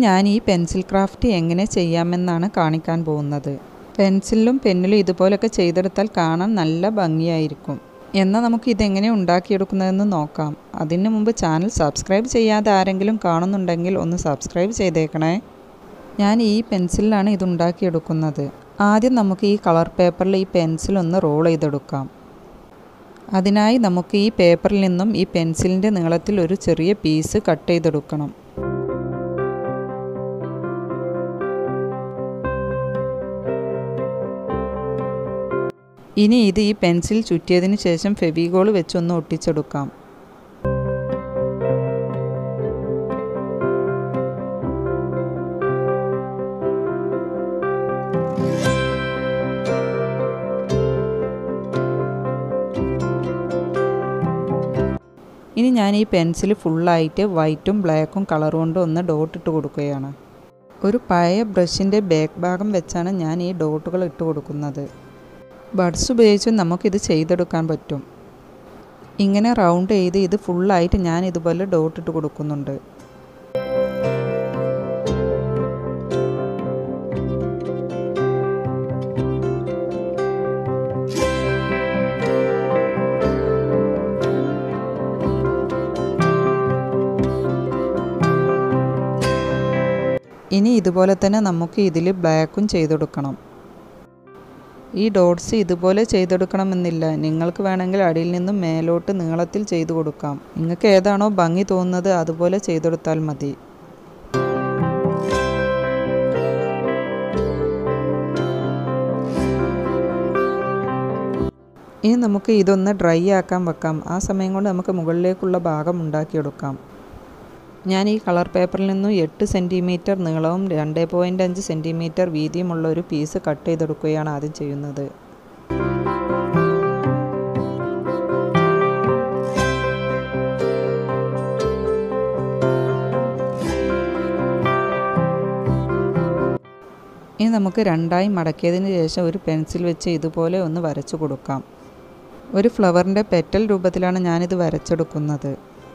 ഞാൻ ഈ pencil craft എങ്ങനെ ചെയ്യാമെന്നാണ് കാണിക്കാൻ പോകുന്നത് പെൻസിലും പെന്നിലും ഇതുപോലൊക്കെ ചെയ്തെടുത്താൽ കാണാൻ നല്ല ഭംഗിയായിരിക്കും എന്നാൽ നമുക്ക് ഇതെങ്ങനെ ഉണ്ടാക്കിയെടുക്കുന്നതെന്ന് നോക്കാം അതിനു മുമ്പ് ചാനൽ സബ്സ്ക്രൈബ് ചെയ്യാതെ ആരെങ്കിലും കാണുന്നുണ്ടെങ്കിൽ ഒന്ന് സബ്സ്ക്രൈബ് ചെയ്തേക്കണേ ഞാൻ ഈ പെൻസിലാണ് ഇത് ഉണ്ടാക്കിയെടുക്കുന്നത് ആദ്യം നമുക്ക് ഈ കളർ പേപ്പറിൽ ഈ പെൻസിൽ ഒന്ന് റോൾ ചെയ്തെടുക്കാം അതിനായി നമുക്ക് ഈ പേപ്പറിൽ നിന്നും ഈ പെൻസിലിൻ്റെ നീളത്തിൽ ഒരു ചെറിയ പീസ് കട്ട് ചെയ്തെടുക്കണം ഇനി ഇത് ഈ പെൻസിൽ ചുറ്റിയതിന് ശേഷം ഫെവിഗോൾ വെച്ചൊന്ന് ഒട്ടിച്ചെടുക്കാം ഇനി ഞാൻ ഈ പെൻസിൽ ഫുള്ളായിട്ട് വൈറ്റും ബ്ലാക്കും കളർ കൊണ്ട് ഒന്ന് ഡോട്ട് ഇട്ട് കൊടുക്കുകയാണ് ഒരു പഴയ ബ്രഷിൻ്റെ ബാക്ക് ഭാഗം വെച്ചാണ് ഞാൻ ഈ ഡോട്ടുകൾ ഇട്ട് കൊടുക്കുന്നത് ബഡ്സ് ഉപയോഗിച്ച് നമുക്കിത് ചെയ്തെടുക്കാൻ പറ്റും ഇങ്ങനെ റൗണ്ട് ചെയ്ത് ഇത് ഫുള്ളായിട്ട് ഞാൻ ഇതുപോലെ ഡോട്ട് ഇട്ട് കൊടുക്കുന്നുണ്ട് ഇനി ഇതുപോലെ തന്നെ നമുക്ക് ഇതിൽ ബ്ലാക്കും ചെയ്തെടുക്കണം ഈ ഡോട്ട്സ് ഇതുപോലെ ചെയ്തെടുക്കണമെന്നില്ല നിങ്ങൾക്ക് വേണമെങ്കിൽ അടിയിൽ നിന്നും മേലോട്ട് നീളത്തിൽ ചെയ്തു കൊടുക്കാം നിങ്ങൾക്ക് ഏതാണോ ഭംഗി തോന്നുന്നത് അതുപോലെ ചെയ്തെടുത്താൽ മതി ഇനി നമുക്ക് ഇതൊന്ന് ഡ്രൈ ആക്കാൻ വെക്കാം ആ സമയം കൊണ്ട് നമുക്ക് മുകളിലേക്കുള്ള ഭാഗം ഉണ്ടാക്കിയെടുക്കാം ഞാൻ ഈ കളർ പേപ്പറിൽ നിന്നും എട്ട് സെൻറ്റിമീറ്റർ നീളവും രണ്ട് പോയിൻ്റ് അഞ്ച് സെൻറ്റിമീറ്റർ വീതിയുമുള്ള ഒരു പീസ് കട്ട് ചെയ്തെടുക്കുകയാണ് ആദ്യം ചെയ്യുന്നത് ഇനി നമുക്ക് രണ്ടായി മടക്കിയതിന് ശേഷം ഒരു പെൻസിൽ വെച്ച് ഇതുപോലെ ഒന്ന് വരച്ചു കൊടുക്കാം ഒരു ഫ്ലവറിൻ്റെ പെറ്റൽ രൂപത്തിലാണ് ഞാനിത് വരച്ചെടുക്കുന്നത്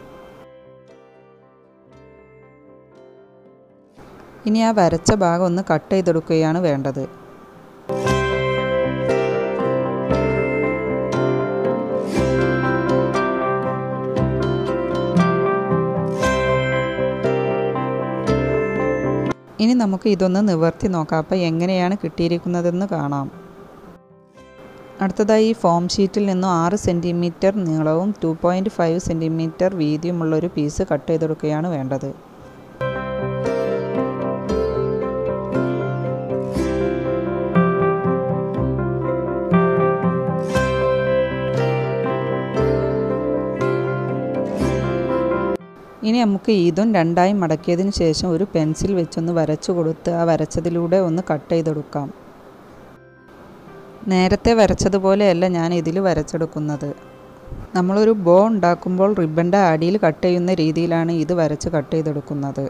ഇനി ആ വരച്ച ഭാഗം ഒന്ന് കട്ട് ചെയ്തെടുക്കുകയാണ് വേണ്ടത് ഇനി നമുക്ക് ഇതൊന്ന് നിവർത്തി നോക്കാം അപ്പോൾ എങ്ങനെയാണ് കിട്ടിയിരിക്കുന്നതെന്ന് കാണാം അടുത്തതായി ഈ ഫോം ഷീറ്റിൽ നിന്നും ആറ് സെൻറ്റിമീറ്റർ നീളവും ടു പോയിൻറ്റ് ഫൈവ് സെൻറ്റിമീറ്റർ വീതിയുമുള്ള ഒരു പീസ് കട്ട് ചെയ്തെടുക്കുകയാണ് വേണ്ടത് ഇനി നമുക്ക് ഇതും രണ്ടായി മടക്കിയതിന് ശേഷം ഒരു പെൻസിൽ വെച്ചൊന്ന് വരച്ചു കൊടുത്ത് ആ വരച്ചതിലൂടെ ഒന്ന് കട്ട് ചെയ്തെടുക്കാം നേരത്തെ വരച്ചതുപോലെയല്ല ഞാൻ ഇതിൽ വരച്ചെടുക്കുന്നത് നമ്മളൊരു ബോ ഉണ്ടാക്കുമ്പോൾ റിബൻ്റെ അടിയിൽ കട്ട് ചെയ്യുന്ന രീതിയിലാണ് ഇത് വരച്ച് കട്ട് ചെയ്തെടുക്കുന്നത്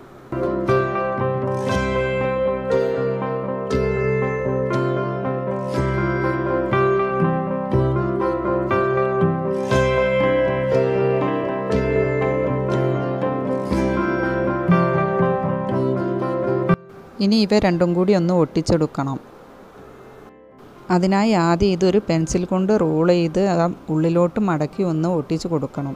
ഇനി ഇവ രണ്ടും കൂടി ഒന്ന് ഒട്ടിച്ചെടുക്കണം അതിനായി ആദ്യം ഇതൊരു പെൻസിൽ കൊണ്ട് റോൾ ചെയ്ത് ആ ഉള്ളിലോട്ട് മടക്കി ഒന്ന് ഒട്ടിച്ച് കൊടുക്കണം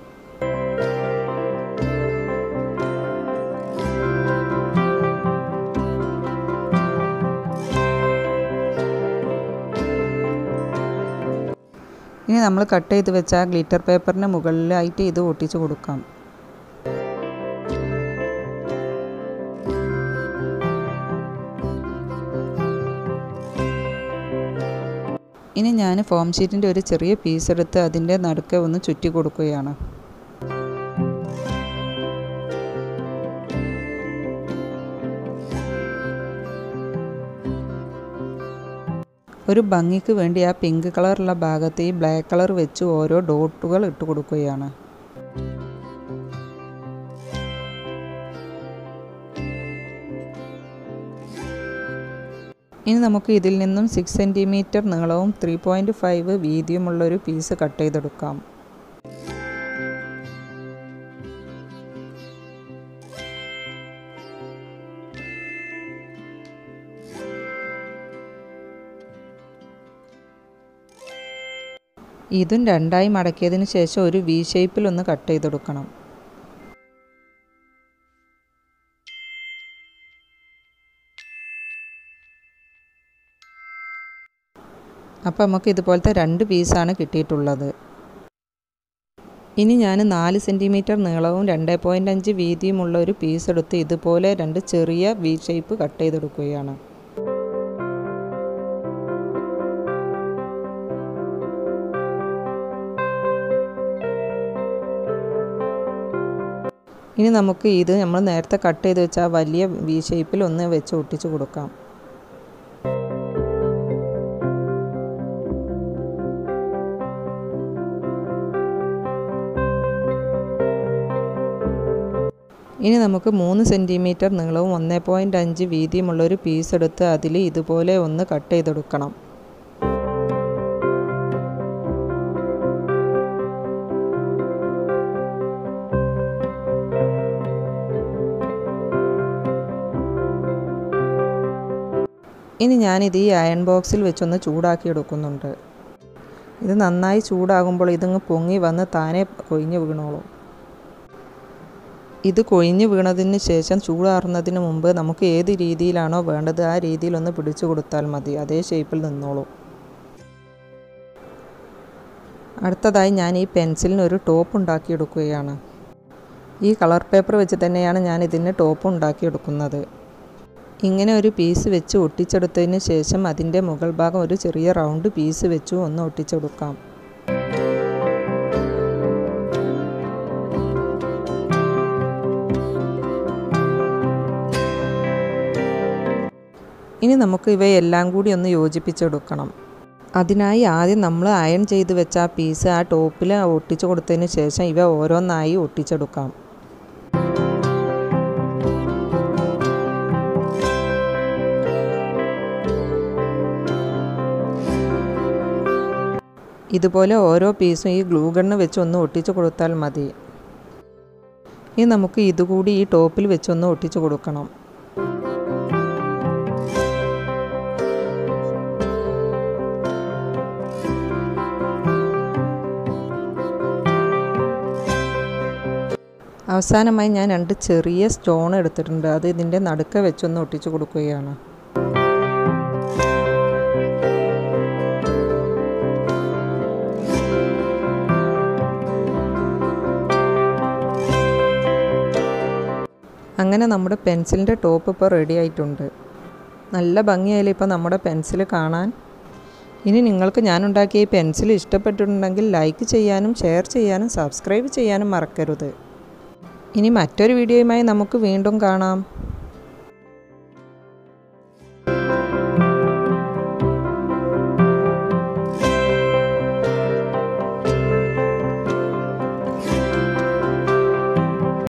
ഇനി നമ്മൾ കട്ട് ചെയ്ത് വെച്ച ആ ഗ്ലിറ്റർ പേപ്പറിന് മുകളിലായിട്ട് ഇത് ഒട്ടിച്ച് കൊടുക്കാം ഇനി ഞാൻ ഫോം ഷീറ്റിൻ്റെ ഒരു ചെറിയ പീസ് എടുത്ത് അതിൻ്റെ നടുക്കെ ഒന്ന് ചുറ്റി കൊടുക്കുകയാണ് ഒരു ഭംഗിക്ക് വേണ്ടി ആ പിങ്ക് കളറുള്ള ഭാഗത്ത് ഈ ബ്ലാക്ക് കളർ വെച്ച് ഓരോ ഡോട്ടുകൾ ഇട്ട് കൊടുക്കുകയാണ് ഇനി നമുക്ക് ഇതിൽ നിന്നും സിക്സ് സെൻറ്റിമീറ്റർ നീളവും ത്രീ പോയിൻറ്റ് ഫൈവ് വീതിയുമുള്ള ഒരു പീസ് കട്ട് ചെയ്തെടുക്കാം ഇതും രണ്ടായി മടക്കിയതിന് ശേഷം ഒരു വി ഷേപ്പിൽ ഒന്ന് കട്ട് ചെയ്തെടുക്കണം അപ്പോൾ നമുക്ക് ഇതുപോലത്തെ രണ്ട് പീസാണ് കിട്ടിയിട്ടുള്ളത് ഇനി ഞാൻ നാല് സെൻറ്റിമീറ്റർ നീളവും രണ്ട് പോയിൻ്റ് അഞ്ച് വീതിയുമുള്ള ഒരു പീസ് എടുത്ത് ഇതുപോലെ രണ്ട് ചെറിയ വി ഷേപ്പ് കട്ട് ചെയ്തെടുക്കുകയാണ് ഇനി നമുക്ക് ഇത് നമ്മൾ നേരത്തെ കട്ട് ചെയ്ത് വെച്ച ആ വലിയ വി ഷേപ്പിൽ ഒന്ന് വെച്ച് ഒട്ടിച്ച് കൊടുക്കാം ഇനി നമുക്ക് മൂന്ന് സെൻറ്റിമീറ്റർ നീളവും ഒന്നേ പോയിൻ്റ് അഞ്ച് വീതിയുമുള്ള ഒരു പീസ് എടുത്ത് അതിൽ ഇതുപോലെ ഒന്ന് കട്ട് ചെയ്തെടുക്കണം ഇനി ഞാനിത് ഈ അയൺ ബോക്സിൽ വെച്ചൊന്ന് ചൂടാക്കി എടുക്കുന്നുണ്ട് ഇത് നന്നായി ചൂടാകുമ്പോൾ ഇതങ്ങ് പൊങ്ങി വന്ന് താനെ കൊഴിഞ്ഞ് വീണോളും ഇത് കൊഴിഞ്ഞ് വീണതിന് ശേഷം ചൂടാറുന്നതിന് മുമ്പ് നമുക്ക് ഏത് രീതിയിലാണോ വേണ്ടത് ആ രീതിയിലൊന്ന് പിടിച്ചു കൊടുത്താൽ മതി അതേ ഷേപ്പിൽ നിന്നോളൂ അടുത്തതായി ഞാൻ ഈ പെൻസിലിന് ഒരു ടോപ്പ് ഉണ്ടാക്കിയെടുക്കുകയാണ് ഈ കളർ പേപ്പർ വെച്ച് തന്നെയാണ് ഞാൻ ഇതിന് ടോപ്പ് ഉണ്ടാക്കിയെടുക്കുന്നത് ഇങ്ങനെ ഒരു പീസ് വെച്ച് ഒട്ടിച്ചെടുത്തതിന് ശേഷം അതിൻ്റെ മുകൾ ഭാഗം ഒരു ചെറിയ റൗണ്ട് പീസ് വെച്ചു ഒന്ന് ഒട്ടിച്ചെടുക്കാം ഇനി നമുക്ക് ഇവയെല്ലാം കൂടി ഒന്ന് യോജിപ്പിച്ചെടുക്കണം അതിനായി ആദ്യം നമ്മൾ അയൺ ചെയ്ത് വെച്ച ആ പീസ് ആ ടോപ്പിൽ ഒട്ടിച്ചു കൊടുത്തതിന് ശേഷം ഇവ ഓരോന്നായി ഒട്ടിച്ചെടുക്കാം ഇതുപോലെ ഓരോ പീസും ഈ ഗ്ലൂ ഗണ്ണ് വെച്ച് ഒന്ന് ഒട്ടിച്ചു കൊടുത്താൽ മതി ഇനി നമുക്ക് ഇതുകൂടി ഈ ടോപ്പിൽ വെച്ചൊന്ന് ഒട്ടിച്ചു കൊടുക്കണം അവസാനമായി ഞാൻ രണ്ട് ചെറിയ സ്റ്റോൺ എടുത്തിട്ടുണ്ട് അത് ഇതിൻ്റെ നടുക്ക് വെച്ചൊന്ന് ഒട്ടിച്ചു കൊടുക്കുകയാണ് അങ്ങനെ നമ്മുടെ പെൻസിലിൻ്റെ ടോപ്പ് ഇപ്പോൾ റെഡി ആയിട്ടുണ്ട് നല്ല ഭംഗിയായാലും ഇപ്പോൾ നമ്മുടെ പെൻസിൽ കാണാൻ ഇനി നിങ്ങൾക്ക് ഞാനുണ്ടാക്കിയ ഈ പെൻസിൽ ഇഷ്ടപ്പെട്ടിട്ടുണ്ടെങ്കിൽ ലൈക്ക് ചെയ്യാനും ഷെയർ ചെയ്യാനും സബ്സ്ക്രൈബ് ചെയ്യാനും മറക്കരുത് ഇനി മറ്റൊരു വീഡിയോയുമായി നമുക്ക് വീണ്ടും കാണാം